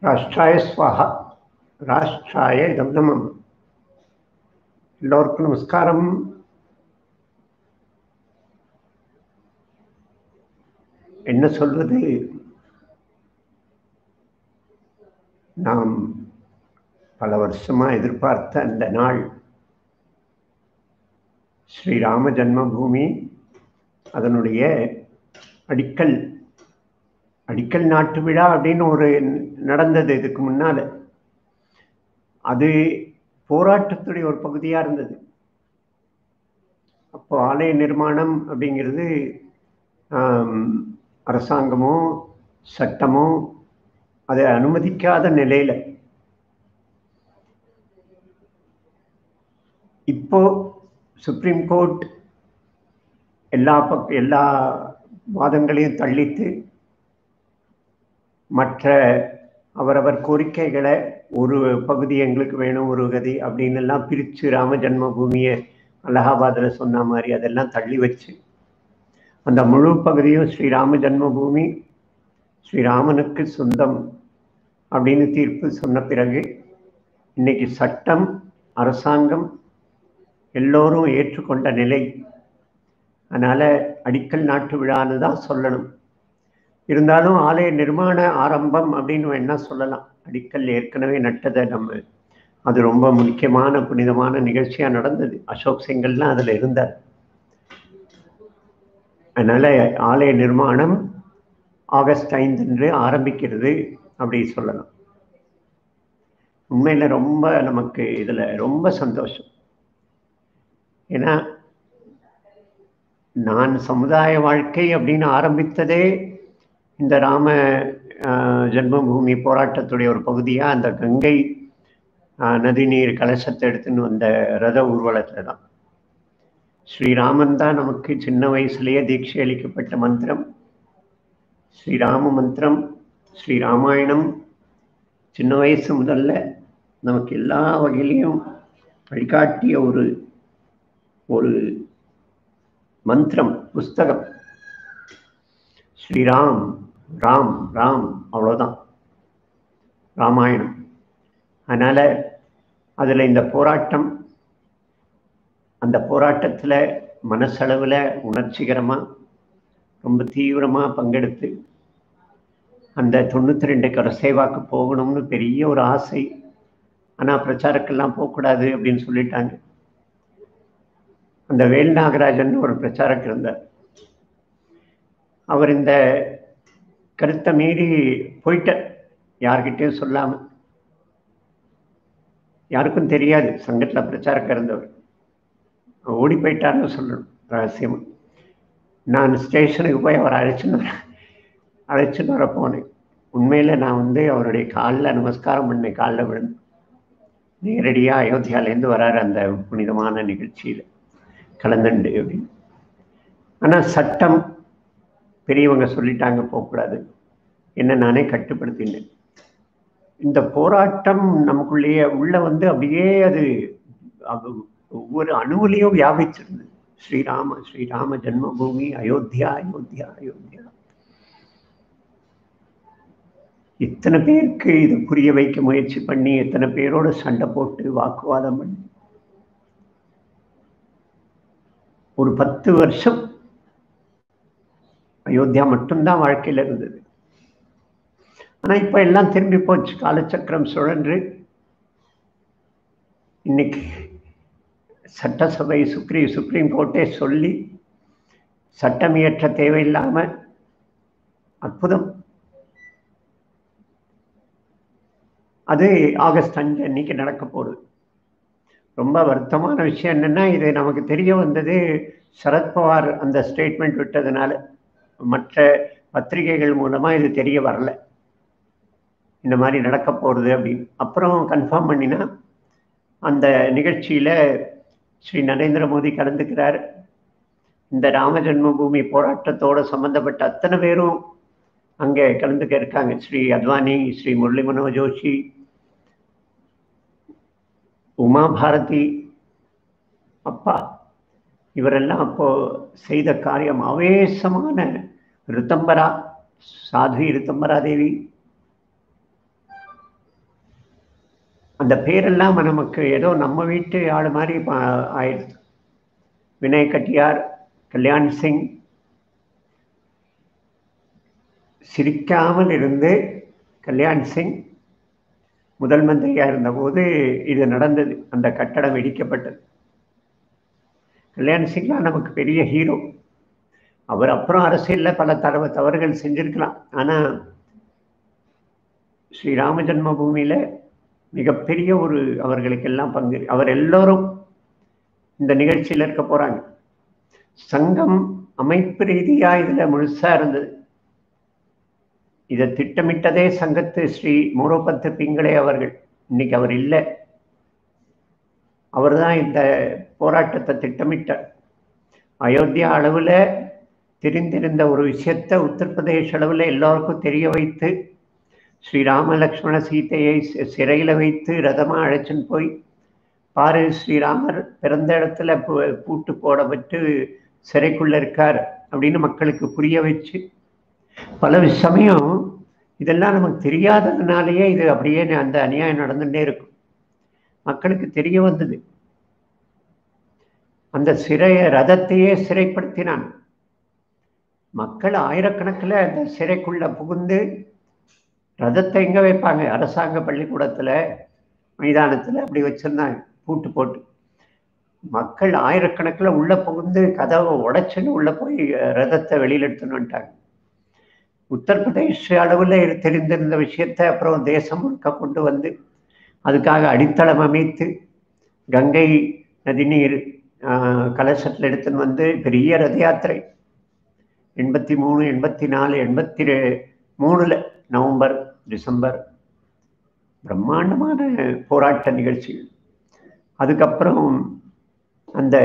ராஷ்டிராய ஸ்வாஹா ராஷ்டிராய இதம் நமம் எல்லோருக்கும் நமஸ்காரம் என்ன சொல்வது நாம் பல வருஷமா எதிர்பார்த்த அந்த நாள் ஸ்ரீராம ஜன்மபூமி அதனுடைய அடிக்கல் அடிக்கல் நாட்டு விழா அப்படின்னு ஒரு நடந்தது இதுக்கு முன்னால அது போராட்டத்துடைய ஒரு பகுதியா இருந்தது அப்போ ஆலய நிர்மாணம் அப்படிங்கிறது அரசாங்கமோ சட்டமோ அதை அனுமதிக்காத நிலையில இப்போ சுப்ரீம் கோர்ட் எல்லா பக் எல்லா வாதங்களையும் தள்ளித்து மற்ற அவரவர் கோரிக்கைகளை ஒரு பகுதி எங்களுக்கு வேணும் ஒரு கதி அப்படின்னு எல்லாம் பிரித்து ராம ஜன்மபூமியை அலகாபாத்தில் சொன்ன மாதிரி அதெல்லாம் தள்ளி வச்சு அந்த முழு பகுதியும் ஸ்ரீராம ஜன்மபூமி ஸ்ரீராமனுக்கு சொந்தம் அப்படின்னு தீர்ப்பு சொன்ன பிறகு இன்னைக்கு சட்டம் அரசாங்கம் எல்லோரும் ஏற்றுக்கொண்ட நிலை அதனால் அடிக்கல் நாட்டு விழான்னு தான் சொல்லணும் இருந்தாலும் ஆலய நிர்மாண ஆரம்பம் அப்படின்னு என்ன சொல்லலாம் அடிக்கல் ஏற்கனவே நட்டதை நம்ம அது ரொம்ப முக்கியமான புனிதமான நிகழ்ச்சியாக நடந்தது அசோக் செங்கல்லாம் அதில் இருந்தார் அதனால் ஆலய நிர்மாணம் ஆகஸ்ட் ஐந்து ஆரம்பிக்கிறது அப்படி சொல்லலாம் உண்மையில் ரொம்ப நமக்கு இதில் ரொம்ப சந்தோஷம் ஏன்னா நான் சமுதாய வாழ்க்கை அப்படின்னு ஆரம்பித்ததே இந்த ராம ஜென்மபூமி போராட்டத்துடைய ஒரு பகுதியாக அந்த கங்கை நதிநீர் கலசத்தை எடுத்துன்னு வந்த ரத ஊர்வலத்தில் தான் ஸ்ரீராமன் தான் நமக்கு சின்ன வயசுலேயே தீட்சை அளிக்கப்பட்ட மந்திரம் ஸ்ரீராம மந்திரம் ஸ்ரீராமாயணம் சின்ன வயசு முதல்ல நமக்கு எல்லா வகையிலையும் வழிகாட்டிய ஒரு ஒரு மந்திரம் புஸ்தகம் ஸ்ரீராம் ராம் ராம் அவ்வளோதான் ராமாயணம் அதனால் அதில் இந்த போராட்டம் அந்த போராட்டத்தில் மனசளவில் உணர்ச்சிகரமாக ரொம்ப தீவிரமாக பங்கெடுத்து அந்த தொண்ணூற்றி ரெண்டு கரசேவாக்கு போகணும்னு பெரிய ஒரு ஆசை ஆனால் பிரச்சாரக்கெல்லாம் போகக்கூடாது அப்படின்னு சொல்லிட்டாங்க அந்த வேல் நாகராஜன் ஒரு பிரச்சாரக்கு இருந்தார் அவர் இந்த கருத்தை மீறி போயிட்ட யார்கிட்டையும் சொல்லாமல் யாருக்கும் தெரியாது சங்கத்தில் பிரச்சாரக்க இருந்தவர் ஓடி போயிட்டார்னு சொல்லணும் ரகசியமாக நான் ஸ்டேஷனுக்கு போய் அவர் அழைச்சின்னு வர அழைச்சின்னு வர போனேன் உண்மையில் நான் வந்து அவருடைய காலில் நமஸ்காரம் பண்ணேன் காலில் விழுந்து நேரடியாக அயோத்தியாலேருந்து வராரு அந்த புனிதமான நிகழ்ச்சியில் கலந்துண்டு அப்படின்னு ஆனால் சட்டம் பெரியவங்க சொல்லிட்டாங்க போகக்கூடாது என்ன நானே கட்டுப்படுத்தினேன் இந்த போராட்டம் நமக்குள்ளேயே உள்ள வந்து அப்படியே அது ஒவ்வொரு அணுவிலையும் வியாபிச்சிருந்தது ஸ்ரீராம ஸ்ரீராம ஜென்மபூமி அயோத்தியா அயோத்தியா அயோத்தியா இத்தனை பேருக்கு இது புரிய வைக்க முயற்சி பண்ணி எத்தனை பேரோட சண்டை போட்டு வாக்குவாதம் பண்ணி ஒரு பத்து வருஷம் அயோத்தியா மட்டும்தான் வாழ்க்கையில் இருந்தது ஆனால் இப்போ எல்லாம் திரும்பி போச்சு காலச்சக்கரம் சுழன்று இன்னைக்கு சட்டசபை சுப்ரீ சுப்ரீம் கோர்ட்டே சொல்லி சட்டம் இயற்ற தேவையில்லாமல் அற்புதம் அது ஆகஸ்ட் அஞ்சு அன்னைக்கு நடக்க போகுது ரொம்ப வருத்தமான விஷயம் என்னென்னா இது நமக்கு தெரிய வந்தது சரத்பவார் அந்த ஸ்டேட்மெண்ட் விட்டதுனால மற்ற பத்திரிகைகள் மூலமாக இது தெரிய வரல இந்த மாதிரி நடக்க போகிறது அப்படின்னு அப்புறம் கன்ஃபார்ம் பண்ணினா அந்த நிகழ்ச்சியில் ஸ்ரீ நரேந்திர மோடி கலந்துக்கிறார் இந்த ராம ஜென்மபூமி போராட்டத்தோடு சம்மந்தப்பட்ட அத்தனை பேரும் அங்கே கலந்துக்க இருக்காங்க ஸ்ரீ அத்வானி ஸ்ரீ முரளி மனோஜ் ஜோஷி உமா பாரதி அப்பா இவரெல்லாம் அப்போ செய்த காரியம் ஆவேசமான ரித்தம்பரா சாத்வி ரித்தம்பரா தேவி அந்த பேரெல்லாம் நமக்கு ஏதோ நம்ம வீட்டு ஆள் மாதிரி பா- ஆயிடுது வினய் கட்டியார் கல்யாண் சிங் சிரிக்காமல் இருந்து கல்யாண் சிங் முதல் மந்திரியா இருந்தபோது இது நடந்தது அந்த கட்டடம் இடிக்கப்பட்டது கல்யாண் சிங்லாம் நமக்கு பெரிய ஹீரோ அவர் அப்புறம் அரசியல்ல பல தரவ தவறுகள் செஞ்சிருக்கலாம் ஆனா ஸ்ரீ ராம ஜன்மபூமியில மிகப்பெரிய ஒரு அவர்களுக்கெல்லாம் பங்கு அவர் எல்லோரும் இந்த நிகழ்ச்சியில் இருக்க போறாங்க சங்கம் அமைப்பு ரீதியா இதுல முழுசா இருந்தது இதை திட்டமிட்டதே சங்கத்து ஸ்ரீ மூரோபத்து பிங்களே அவர்கள் இன்னைக்கு அவர் இல்லை அவர்தான் இந்த போராட்டத்தை திட்டமிட்டார் அயோத்தியா அளவுல தெரிந்திருந்த ஒரு விஷயத்தை உத்தரப்பிரதேச அளவுல எல்லாருக்கும் தெரிய வைத்து ஸ்ரீராம லக்ஷ்மண சீதையை சி- சிறையில வைத்து ரதமா அழைச்சின்னு போய் பாரு ஸ்ரீராமர் பிறந்த இடத்துல பூ- பூட்டு போடப்பட்டு சிறைக்குள்ள இருக்கார் அப்படின்னு மக்களுக்கு புரிய வச்சு பல சமயம் இதெல்லாம் நமக்கு தெரியாததுனாலேயே இது அப்படியே அந்த அநியாயம் நடந்துட்டே இருக்கும் மக்களுக்கு தெரிய வந்தது அந்த சிறைய ரதத்தையே சிறைப்படுத்தினான் மக்கள் ஆயிரக்கணக்கில் அந்த சிறைக்குள்ள புகுந்து ரதத்தை எங்க வைப்பாங்க அரசாங்க பள்ளிக்கூடத்துல மைதானத்துல அப்படி வச்சிருந்தாங்க பூட்டு போட்டு மக்கள் ஆயிரக்கணக்கில் உள்ள புகுந்து கதவை உடைச்சுன்னு உள்ள போய் ரதத்தை வெளியில எடுத்துன்னு வந்துட்டாங்க உத்தரப்பிரதேச அளவில் தெரிந்திருந்த விஷயத்தை அப்புறம் தேசம் முழுக்க கொண்டு வந்து அதுக்காக அடித்தளம் அமைத்து கங்கை நதிநீர் ஆஹ், கலசத்தில் எடுத்துன்னு வந்து பெரிய ரத யாத்திரை எண்பத்தி மூணு எண்பத்தி நாலு எண்பத்தி ரெ- மூணுல நவம்பர் டிசம்பர் பிரம்மாண்டமான போராட்ட நிகழ்ச்சிகள் அதுக்கப்புறம் அந்த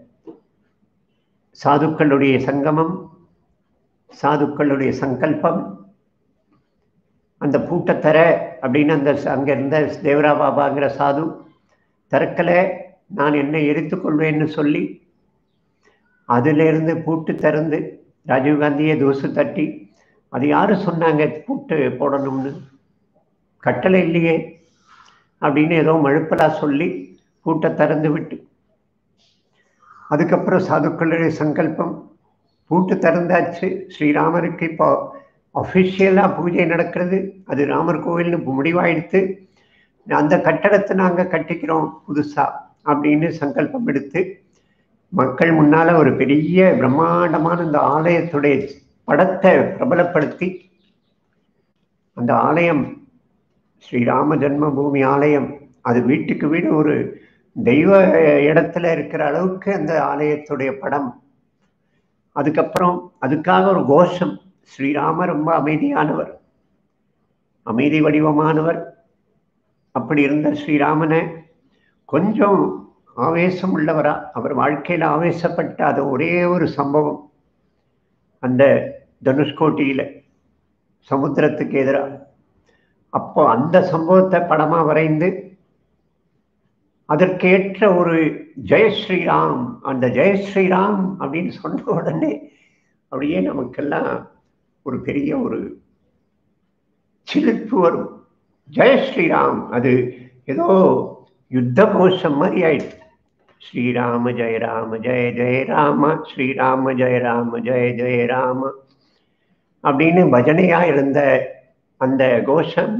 சாதுக்களுடைய சங்கமம் சாதுக்களுடைய சங்கல்பம் அந்த பூட்டை தர அப்படின்னு அந்த ச- அங்க இருந்த தேவரா பாபாங்கிற சாது திறக்கலை நான் என்னை எரித்துக் கொள்வேன்னு சொல்லி அதிலிருந்து பூட்டு திறந்து ராஜீவ்காந்தியை தூசு தட்டி அது யாரு சொன்னாங்க பூட்டு போடணும்னு கட்டளை இல்லையே அப்படின்னு ஏதோ மழுப்பலா சொல்லி பூட்டை திறந்து விட்டு அதுக்கப்புறம் சாதுக்களுடைய சங்கல்பம் பூட்டு திறந்தாச்சு ஸ்ரீராமருக்கு இப்போ அஃபிஷியலாக பூஜை நடக்கிறது அது ராமர் கோவில்னு முடிவாயிடுத்து அந்த கட்டடத்தை நாங்கள் கட்டிக்கிறோம் புதுசா அப்படின்னு சங்கல்பம் எடுத்து மக்கள் முன்னால ஒரு பெரிய பிரம்மாண்டமான இந்த ஆலயத்துடைய படத்தை பிரபலப்படுத்தி அந்த ஆலயம் ஸ்ரீராம ஜென்மபூமி ஆலயம் அது வீட்டுக்கு வீடு ஒரு தெய்வ இடத்துல இருக்கிற அளவுக்கு அந்த ஆலயத்துடைய படம் அதுக்கப்புறம் அதுக்காக ஒரு கோஷம் ஸ்ரீராமர் ரொம்ப அமைதியானவர் அமைதி வடிவமானவர் அப்படி இருந்த ஸ்ரீராமனை கொஞ்சம் ஆவேசம் உள்ளவரா அவர் வாழ்க்கையில ஆவேசப்பட்ட அது ஒரே ஒரு சம்பவம் அந்த தனுஷ்கோட்டியில சமுத்திரத்துக்கு எதிராக அப்போ அந்த சம்பவத்தை படமா வரைந்து அதற்கேற்ற ஒரு ஜெய ஸ்ரீராம் அந்த ஜெய ஸ்ரீராம் அப்படின்னு சொன்ன உடனே அப்படியே நமக்கெல்லாம் ஒரு பெரிய ஒரு சிலிர்ப்பு வரும் ஜெய ஸ்ரீராம் அது ஏதோ யுத்த கோஷம் மாதிரி ஆயிடுச்சு ஸ்ரீராம ஜெய ராம ஜெய ஜெய ராம ஸ்ரீராம ஜெய ராம ஜெய ஜெய ராம அப்படின்னு பஜனையா இருந்த அந்த கோஷம்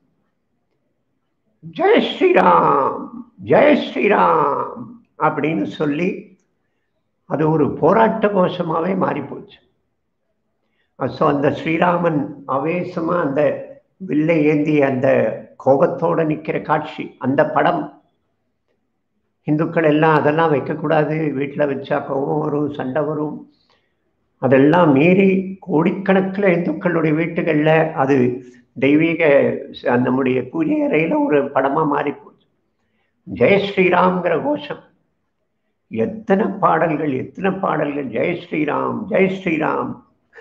ஜெய ஸ்ரீராம் ஜெய ஸ்ரீராம் அப்படின்னு சொல்லி அது ஒரு போராட்ட கோஷமாவே மாறி போச்சு ஸோ அந்த ஸ்ரீராமன் ஆவேசமா அந்த வில்லை ஏந்தி அந்த கோபத்தோட நிக்கிற காட்சி அந்த படம் இந்துக்கள் எல்லாம் அதெல்லாம் வைக்கக்கூடாது வீட்டில் வச்சா கோபம் வரும் சண்டை வரும் அதெல்லாம் மீறி கோடிக்கணக்கில் இந்துக்களுடைய வீட்டுகளில் அது தெய்வீக ச- நம்முடைய பூஜை அறையில் ஒரு படமாக மாறி போச்சு ஜெய ஸ்ரீராம்ங்கிற கோஷம் எத்தனை பாடல்கள் எத்தனை பாடல்கள் ஜெய ஸ்ரீராம் ஜெய ஸ்ரீராம்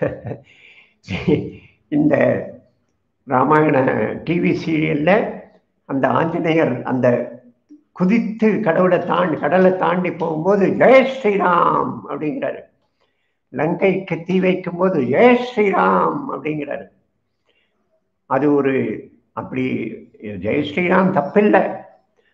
இந்த ராமாயண டிவி சீரியல்ல அந்த ஆஞ்சநேயர் அந்த குதித்து கடவுளை தாண்டி கடலை தாண்டி போகும்போது ஜெய ஸ்ரீராம் அப்படிங்கிறாரு லங்கைக்கு தீ வைக்கும்போது ஜெய ஸ்ரீராம் அப்படிங்கிறாரு அது ஒரு அப்படி ஜெய ஸ்ரீராம் தப்பில்லை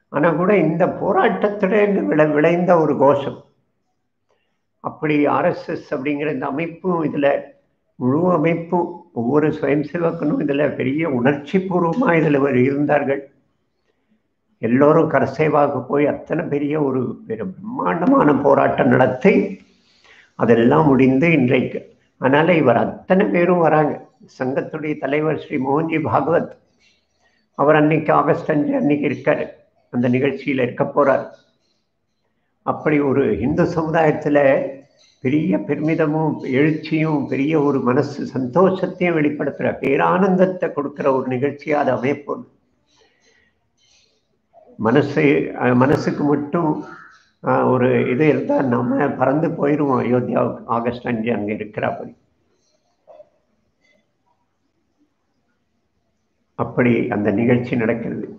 ஆனா கூட இந்த போராட்டத்திலிருந்து விளை விளைந்த ஒரு கோஷம் அப்படி ஆர்எஸ்எஸ் அப்படிங்கிற இந்த அமைப்பும் இதுல முழு அமைப்பும் ஒவ்வொரு சுயம் சேவக்கனும் இதுல பெரிய உணர்ச்சி பூர்வமா இதுல ஒரு இருந்தார்கள் எல்லோரும் கரசேவாக போய் அத்தனை பெரிய ஒரு பெரு பிரம்மாண்டமான போராட்டம் நடத்தி அதெல்லாம் முடிந்து இன்றைக்கு அதனால இவர் அத்தனை பேரும் வராங்க சங்கத்துடைய தலைவர் ஸ்ரீ மோகன்ஜி பாகவத் அவர் அன்னைக்கு ஆகஸ்ட் அஞ்சு அன்னைக்கு இருக்காரு அந்த நிகழ்ச்சியில இருக்க போறார் அப்படி ஒரு இந்து சமுதாயத்துல பெரிய பெருமிதமும் எழுச்சியும் பெரிய ஒரு மனசு சந்தோஷத்தையும் வெளிப்படுத்துற பேரானந்தத்தை கொடுக்கிற ஒரு நிகழ்ச்சியா அது அமைப்போம் மனசு அஹ் மனசுக்கு மட்டும் ஆஹ், ஒரு இது இருந்தால் நம்ம பறந்து போயிடுவோம் அயோத்தியா ஆகஸ்ட் அஞ்சு அங்கே இருக்கிறாப்படி அப்படி அந்த நிகழ்ச்சி நடக்கிறது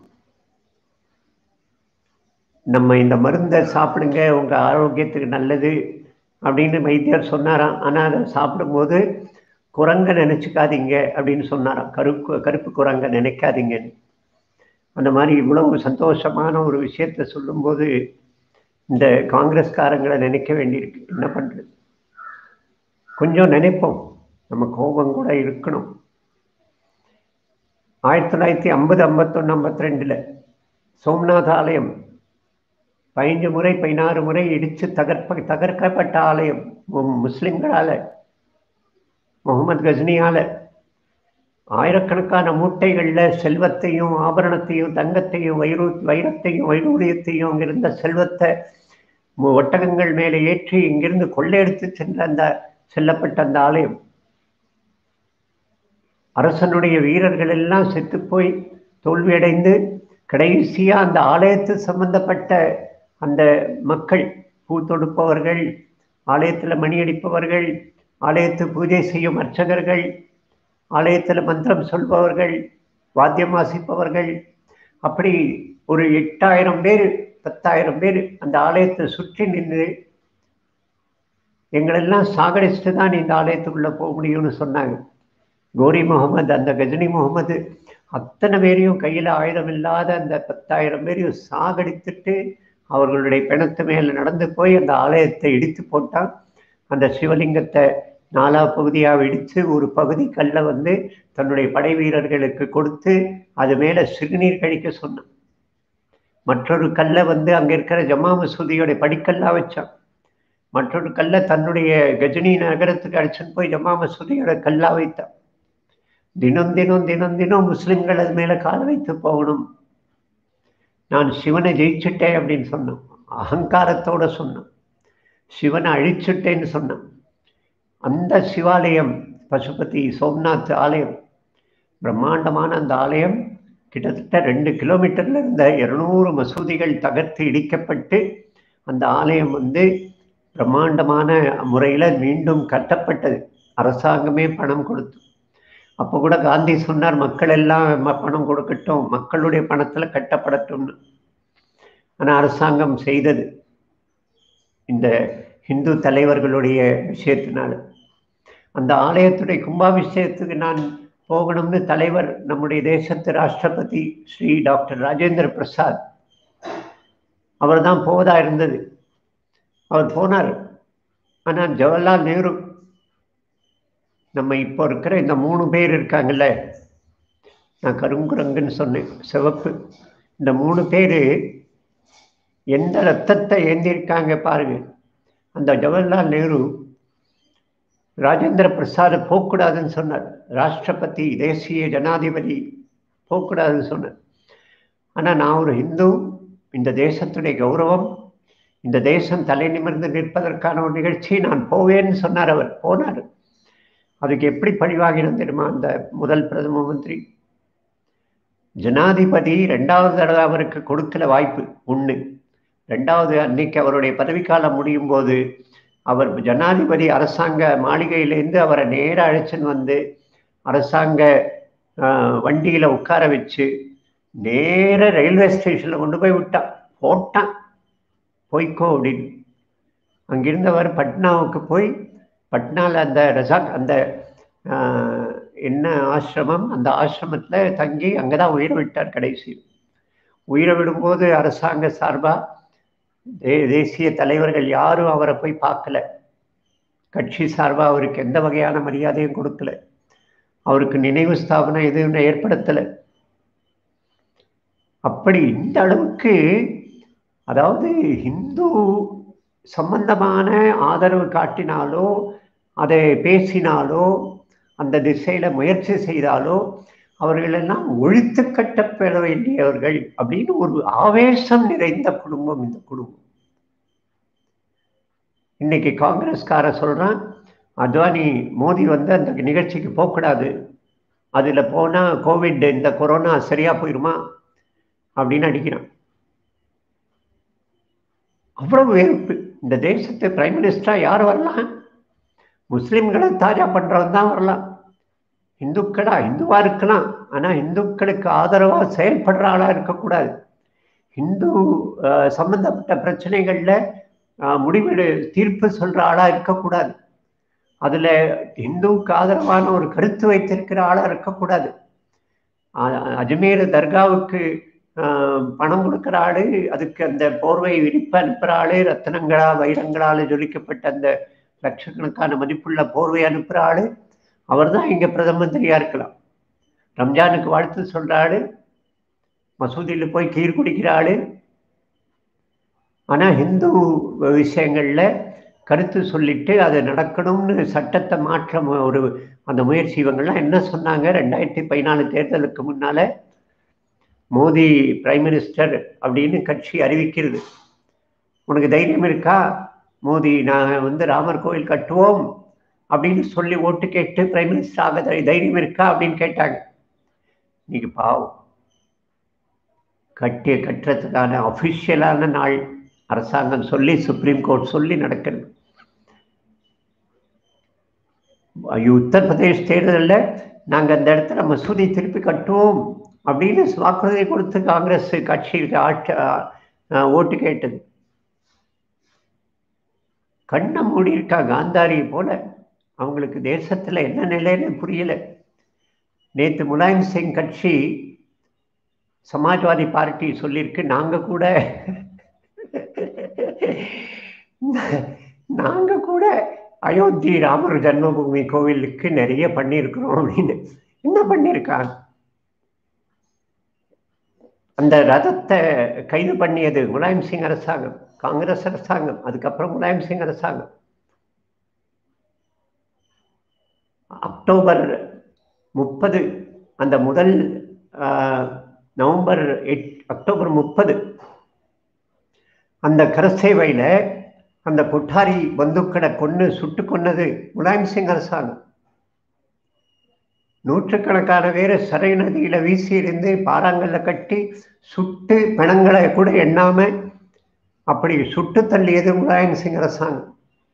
நம்ம இந்த மருந்தை சாப்பிடுங்க உங்க ஆரோக்கியத்துக்கு நல்லது அப்படின்னு வைத்தியர் சொன்னாராம் ஆனா அதை சாப்பிடும்போது குரங்க நினைச்சுக்காதீங்க அப்படின்னு சொன்னாராம் கருப்பு கருப்பு குரங்க நினைக்காதீங்கன்னு அந்த மாதிரி இவ்வளவு சந்தோஷமான ஒரு விஷயத்த சொல்லும்போது இந்த காங்கிரஸ்காரங்களை நினைக்க வேண்டியிருக்கு என்ன பண்றது கொஞ்சம் நினைப்போம் நம்ம கோபம் கூட இருக்கணும் ஆயிரத்தி தொள்ளாயிரத்தி ஐம்பது ஐம்பத்தொன்று ஐம்பத்தி ரெண்டுல சோம்நாத் ஆலயம் பதினஞ்சு முறை பதினாறு முறை இடித்து தகர்ப்ப தகர்க்கப்பட்ட ஆலயம் மு- முஸ்லிம்களால முகமது கஜ்னியால ஆயிரக்கணக்கான மூட்டைகள்ல செல்வத்தையும் ஆபரணத்தையும் தங்கத்தையும் வைரு வைரத்தையும் வைடூரியத்தையும் அங்கிருந்த செல்வத்தை மு- ஒட்டகங்கள் மேலே ஏற்றி இங்கிருந்து கொள்ளையடித்து சென்ற அந்த செல்லப்பட்ட அந்த ஆலயம் அரசனுடைய வீரர்கள் எல்லாம் செத்து போய் தோல்வியடைந்து கடைசியா அந்த ஆலயத்து சம்பந்தப்பட்ட அந்த மக்கள் பூ தொடுப்பவர்கள் ஆலயத்துல மணி அடிப்பவர்கள் ஆலயத்து பூஜை செய்யும் அர்ச்சகர்கள் ஆலயத்துல மந்திரம் சொல்பவர்கள் வாத்தியம் வாசிப்பவர்கள் அப்படி ஒரு எட்டாயிரம் பேர் பத்தாயிரம் பேர் அந்த ஆலயத்தை சுற்றி நின்று எங்களெல்லாம் சாகடிச்சுட்டு தான் இந்த ஆலயத்துக்குள்ள போக முடியும்னு சொன்னாங்க கோரி முகமது அந்த கஜினி முகமது அத்தனை பேரையும் கையில் ஆயுதம் இல்லாத அந்த பத்தாயிரம் பேரையும் சாகடித்துட்டு அவர்களுடைய பிணத்து மேல நடந்து போய் அந்த ஆலயத்தை இடித்து போட்டான் அந்த சிவலிங்கத்தை நாலா பகுதியாக இடித்து ஒரு பகுதி கல்லை வந்து தன்னுடைய படை வீரர்களுக்கு கொடுத்து அது மேல சிறுநீர் கழிக்க சொன்னான் மற்றொரு கல்லை வந்து அங்க இருக்கிற ஜமா மசூதியோட படிக்கல்லா வச்சான் மற்றொரு கல்லை தன்னுடைய கஜினி நகரத்துக்கு அடிச்சுன்னு போய் ஜமா மசூதியோட கல்லா வைத்தான் தினம் தினம் தினம் தினம் முஸ்லிம்கள் அது மேல கால் வைத்து போகணும் நான் சிவனை ஜெயிச்சுட்டேன் அப்படின்னு சொன்னான் அகங்காரத்தோட சொன்னான் சிவனை அழிச்சுட்டேன்னு சொன்னான் அந்த சிவாலயம் பசுபதி சோம்நாத் ஆலயம் பிரம்மாண்டமான அந்த ஆலயம் கிட்டத்தட்ட ரெண்டு கிலோமீட்டர்ல இருந்த இருநூறு மசூதிகள் தகர்த்து இடிக்கப்பட்டு அந்த ஆலயம் வந்து பிரம்மாண்டமான முறையில மீண்டும் கட்டப்பட்டது அரசாங்கமே பணம் கொடுத்து அப்போ கூட காந்தி சொன்னார் மக்கள் எல்லாம் ம- பணம் கொடுக்கட்டும் மக்களுடைய பணத்துல கட்டப்படட்டும்னு ஆனா அரசாங்கம் செய்தது இந்த இந்து தலைவர்களுடைய விஷயத்தினால அந்த ஆலயத்துடைய கும்பாபிஷேகத்துக்கு நான் போகணும்னு தலைவர் நம்முடைய தேசத்து ராஷ்டிரபதி ஸ்ரீ டாக்டர் ராஜேந்திர பிரசாத் அவர் தான் போவதா இருந்தது அவர் போனார் ஆனால் ஜவஹர்லால் நேரு நம்ம இப்போ இருக்கிற இந்த மூணு பேர் இருக்காங்கல்ல நான் கருங்குரங்குன்னு சொன்னேன் சிவப்பு இந்த மூணு பேர் எந்த ரத்தத்தை ஏந்திருக்காங்க பாருங்க அந்த ஜவஹர்லால் நேரு ராஜேந்திர பிரசாத் போகக்கூடாதுன்னு சொன்னார் ராஷ்டிரபதி தேசிய ஜனாதிபதி போகக்கூடாதுன்னு சொன்னார் ஆனால் நான் ஒரு இந்து இந்த தேசத்துடைய கௌரவம் இந்த தேசம் தலை நிமிர்ந்து நிற்பதற்கான ஒரு நிகழ்ச்சி நான் போவேன்னு சொன்னார் அவர் போனார் அதுக்கு எப்படி பழிவாகினது தெரியுமா அந்த முதல் பிரதம மந்திரி ஜனாதிபதி ரெண்டாவது தடவை அவருக்கு கொடுக்கல வாய்ப்பு ஒண்ணு ரெண்டாவது அன்னைக்கு அவருடைய பதவிக்காலம் முடியும் போது அவர் ஜனாதிபதி அரசாங்க மாளிகையிலேருந்து அவரை நேர அழைச்சின்னு வந்து அரசாங்க ஆஹ், வண்டியில உட்கார வச்சு நேர ரயில்வே ஸ்டேஷன்ல கொண்டு போய் விட்டான் போட்டான் போய்க்கோ அப்படின்னு அங்கிருந்தவர் பட்னாவுக்கு போய் பட்னால அந்த ரெசார்ட் அந்த ஆஹ், என்ன ஆசிரமம் அந்த ஆசிரமத்துல தங்கி அங்கதான் உயிர் விட்டார் கடைசி உயிரை விடும்போது அரசாங்க சார்பா தே தேசிய தலைவர்கள் யாரும் அவரை போய் பார்க்கல கட்சி சார்பா அவருக்கு எந்த வகையான மரியாதையும் கொடுக்கல அவருக்கு நினைவு ஸ்தாபனம் எதுவும் ஏற்படுத்தலை அப்படி இந்த அளவுக்கு அதாவது இந்து சம்பந்தமான ஆதரவு காட்டினாலோ அதை பேசினாலோ அந்த திசையில முயற்சி செய்தாலோ அவர்களெல்லாம் ஒழித்து கட்டப்பட வேண்டியவர்கள் அப்படின்னு ஒரு ஆவேசம் நிறைந்த குடும்பம் இந்த குடும்பம் இன்னைக்கு காங்கிரஸ்கார சொல்றான் அத்வானி மோடி வந்து அந்த நிகழ்ச்சிக்கு போகக்கூடாது அதுல போனா கோவிட் இந்த கொரோனா சரியா போயிருமா அப்படின்னு அடிக்கிறான் அவ்வளவு வெறுப்பு இந்த தேசத்து பிரைம் மினிஸ்டரா யார் வரலாம் முஸ்லிம்களை தாஜா பண்றவன் தான் வரலாம் இந்துக்களா இந்துவா இருக்கலாம் ஆனா இந்துக்களுக்கு ஆதரவா செயல்படுற ஆளா இருக்கக்கூடாது இந்து சம்பந்தப்பட்ட பிரச்சனைகள்ல முடிவெடு தீர்ப்பு சொல்ற ஆளா இருக்கக்கூடாது அதுல இந்துவுக்கு ஆதரவான ஒரு கருத்து வைத்திருக்கிற ஆளா இருக்கக்கூடாது அஜ்மீர் தர்காவுக்கு பணம் கொடுக்குற ஆளு அதுக்கு அந்த போர்வை விரிப்பு அனுப்புற ஆளு ரத்தனங்களா வைரங்களால ஜொலிக்கப்பட்ட அந்த லட்சக்கணக்கான மதிப்புள்ள போர்வை அனுப்புற ஆளு அவர் தான் இங்க பிரதம மந்திரியா இருக்கலாம் ரம்ஜானுக்கு வாழ்த்து சொல்ற ஆளு மசூதியில் போய் கீர் குடிக்கிற ஆளு ஆனா இந்து விஷயங்கள்ல கருத்து சொல்லிட்டு அது நடக்கணும்னு சட்டத்தை மாற்ற ஒரு அந்த முயற்சி இவங்கெல்லாம் என்ன சொன்னாங்க ரெண்டாயிரத்தி பதினாலு தேர்தலுக்கு முன்னால மோடி பிரைம் மினிஸ்டர் அப்படின்னு கட்சி அறிவிக்கிறது உனக்கு தைரியம் இருக்கா மோடி நான் வந்து ராமர் கோயில் கட்டுவோம் அப்படின்னு சொல்லி ஓட்டு கேட்டு பிரைம் மினிஸ்டர் ஆக தைரியம் இருக்கா அப்படின்னு கேட்டாங்க இன்னைக்கு பாவம் கட்டிய கட்டுறதுக்கான அஃபிஷியலான நாள் அரசாங்கம் சொல்லி சுப்ரீம் கோர்ட் சொல்லி நடக்கிறது உத்தரப்பிரதேஷ் தேர்தலில் நாங்கள் அந்த இடத்துல மசூதி திருப்பி கட்டுவோம் அப்படின்னு வாக்குறுதி கொடுத்து காங்கிரஸ் கட்சிக்கு ஆட்சி ஓட்டு கேட்டது கண்ணை மூடி இருக்கா காந்தாரி போல அவங்களுக்கு தேசத்துல என்ன நிலைன்னு புரியல நேத்து முலாயம் சிங் கட்சி சமாஜ்வாதி பார்ட்டி சொல்லியிருக்கு நாங்க கூட நாங்க கூட அயோத்தி ராமர் ஜன்மபூமி கோவிலுக்கு நிறைய பண்ணியிருக்கிறோம் அப்படின்னு என்ன பண்ணியிருக்காங்க அந்த ரதத்தை கைது பண்ணியது முலாயம் சிங் அரசாங்கம் காங்கிரஸ் அரசாங்கம் அதுக்கப்புறம் முலாயம் சிங் அரசாங்கம் அக்டோபர் முப்பது அந்த முதல் நவம்பர் எட் அக்டோபர் முப்பது அந்த கரசேவையில் அந்த கொட்டாரி பந்துக்களை கொண்டு சுட்டு கொன்னது முலாயம் சிங் அரசாங்கம் நூற்றுக்கணக்கான பேர் சரை நதியில வீசி இருந்து பாறாங்கல்ல கட்டி சுட்டு பிணங்களை கூட எண்ணாம அப்படி சுட்டு தள்ளியது முலாயம் சிங் அரசாங்கம்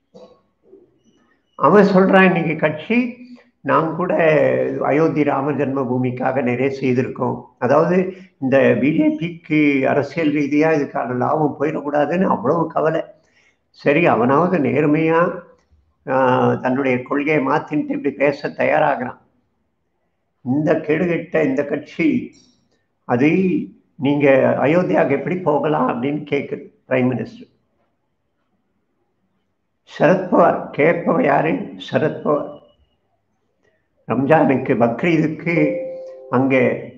அவன் சொல்றான் இன்னைக்கு கட்சி நான் கூட அயோத்தி ராம ஜென்ம பூமிக்காக நிறைய செய்திருக்கோம் அதாவது இந்த பிஜேபிக்கு அரசியல் ரீதியா இதுக்கான லாபம் போயிடக்கூடாதுன்னு அவ்வளவு கவலை சரி அவனாவது நேர்மையா தன்னுடைய கொள்கையை மாத்தின்ட்டு இப்படி பேச தயாராகிறான் இந்த கெடுகெட்ட இந்த கட்சி அது நீங்க அயோத்தியாவுக்கு எப்படி போகலாம் அப்படின்னு கேட்குது பிரைம் மினிஸ்டர் சரத்பவார் கேட்பவ யாரு சரத்பவார் ரம்ஜானுக்கு பக்ரீதுக்கு அங்கே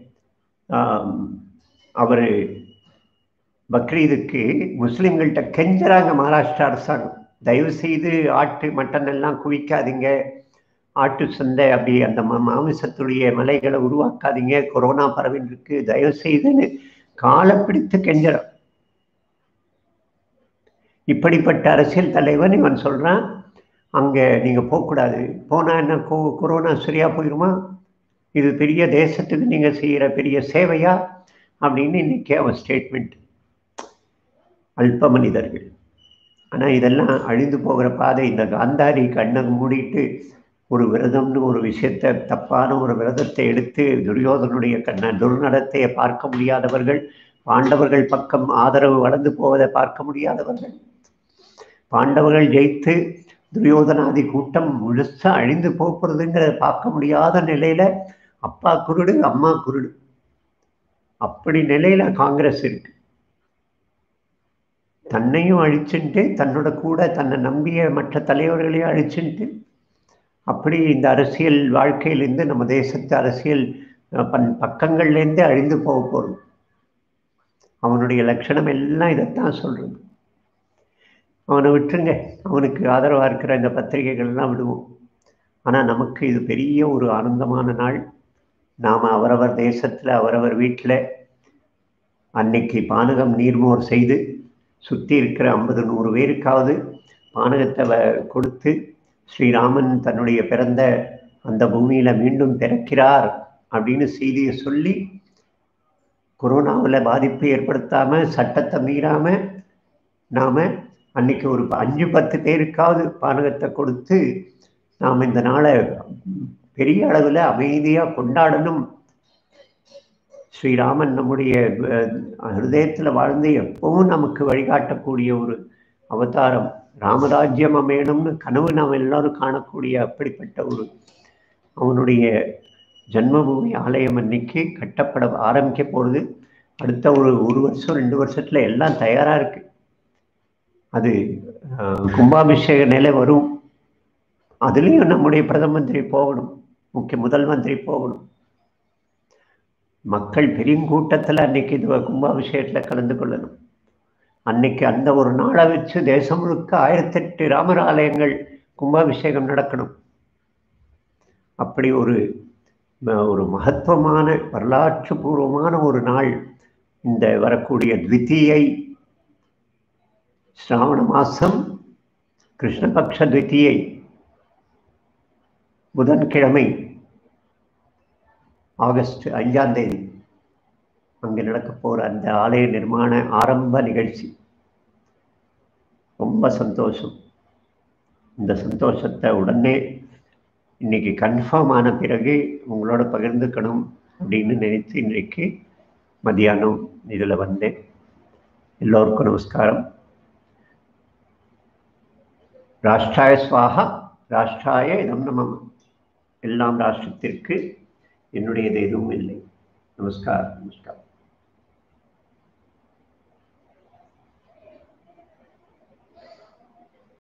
அவர் பக்ரீதுக்கு முஸ்லிம்கள்கிட்ட கெஞ்சறாங்க மகாராஷ்டிரா அரசாங்கம் தயவு செய்து ஆட்டு மட்டன் எல்லாம் குவிக்காதீங்க ஆட்டு சந்தை அப்படி அந்த மாமிசத்துடைய மலைகளை உருவாக்காதீங்க கொரோனா பரவின்னு இருக்கு தயவு செய்துன்னு காலை பிடித்து கெஞ்சறான் இப்படிப்பட்ட அரசியல் தலைவன் இவன் சொல்றான் அங்க நீங்க போகக்கூடாது போனா என்ன கொ கொரோனா சரியா போயிருமா இது பெரிய தேசத்துக்கு நீங்க செய்யற பெரிய சேவையா அப்படின்னு இன்னைக்கு அவன் ஸ்டேட்மெண்ட் அல்ப மனிதர்கள் ஆனா இதெல்லாம் அழிந்து போகிற பாதை இந்த காந்தாரி கண்ணை மூடிட்டு ஒரு விரதம்னு ஒரு விஷயத்த தப்பான ஒரு விரதத்தை எடுத்து துரியோதனுடைய கண்ண துர்நடத்தையை பார்க்க முடியாதவர்கள் பாண்டவர்கள் பக்கம் ஆதரவு வளர்ந்து போவதை பார்க்க முடியாதவர்கள் பாண்டவர்கள் ஜெயித்து துரியோதனாதி கூட்டம் முழுசா அழிந்து போகிறதுங்கிறத பார்க்க முடியாத நிலையில அப்பா குருடு அம்மா குருடு அப்படி நிலையில காங்கிரஸ் இருக்கு தன்னையும் அழிச்சுட்டு தன்னோட கூட தன்னை நம்பிய மற்ற தலைவர்களையும் அழிச்சுட்டு அப்படி இந்த அரசியல் வாழ்க்கையிலேருந்து நம்ம தேசத்து அரசியல் பன் பக்கங்கள்லேருந்தே அழிந்து போக போகிறது அவனுடைய லட்சணம் எல்லாம் இதைத்தான் சொல்றது அவனை விட்டுருங்க அவனுக்கு ஆதரவாக இருக்கிற இந்த பத்திரிகைகள்லாம் விடுவோம் ஆனால் நமக்கு இது பெரிய ஒரு ஆனந்தமான நாள் நாம் அவரவர் தேசத்தில் அவரவர் வீட்டில் அன்னைக்கு பானகம் நீர்மோர் செய்து சுற்றி இருக்கிற ஐம்பது நூறு பேருக்காவது பானகத்தை கொடுத்து ஸ்ரீராமன் தன்னுடைய பிறந்த அந்த பூமியில் மீண்டும் பிறக்கிறார் அப்படின்னு செய்தியை சொல்லி கொரோனாவில் பாதிப்பு ஏற்படுத்தாமல் சட்டத்தை மீறாமல் நாம் அன்னைக்கு ஒரு அஞ்சு பத்து பேருக்காவது பானகத்தை கொடுத்து நாம் இந்த நாளை பெரிய அளவில் அமைதியாக கொண்டாடணும் ஸ்ரீராமன் நம்முடைய ஹிருதயத்தில் வாழ்ந்து எப்பவும் நமக்கு வழிகாட்டக்கூடிய ஒரு அவதாரம் ராமராஜ்யம் அமையணும்னு கனவு நாம் எல்லாரும் காணக்கூடிய அப்படிப்பட்ட ஒரு அவனுடைய ஜன்மபூமி ஆலயம் அன்னைக்கு கட்டப்பட ஆரம்பிக்க போகிறது அடுத்த ஒரு ஒரு வருஷம் ரெண்டு வருஷத்துல எல்லாம் தயாராக இருக்கு அது கும்பாபிஷேக நிலை வரும் அதுலேயும் நம்முடைய பிரதம மந்திரி போகணும் முக்கிய முதல் மந்திரி போகணும் மக்கள் பெருங்கூட்டத்தில் அன்னைக்கு இது கும்பாபிஷேகத்தில் கலந்து கொள்ளணும் அன்னைக்கு அந்த ஒரு நாளை வச்சு தேசம் முழுக்க ஆயிரத்தெட்டு ராமர் ஆலயங்கள் கும்பாபிஷேகம் நடக்கணும் அப்படி ஒரு ஒரு மகத்துவமான வரலாற்று பூர்வமான ஒரு நாள் இந்த வரக்கூடிய த்வித்தீயை ஸ்ராவண மாசம் கிருஷ்ணபக்ஷ த்வித்தீயை புதன்கிழமை ஆகஸ்ட் அஞ்சாம் தேதி அங்கே நடக்க போகிற அந்த ஆலய நிர்மாண ஆரம்ப நிகழ்ச்சி ரொம்ப சந்தோஷம் இந்த சந்தோஷத்தை உடனே இன்னைக்கு கன்ஃபார்ம் ஆன பிறகு உங்களோட பகிர்ந்துக்கணும் அப்படின்னு நினைத்து இன்றைக்கு மதியானம் இதில் வந்தேன் எல்லோருக்கும் நமஸ்காரம் ராஷ்டிராய சுவாகா ராஷ்டிராய இதம் நமம் எல்லாம் ராஷ்டிரத்திற்கு என்னுடையது எதுவும் இல்லை நமஸ்காரம் நமஸ்காரம்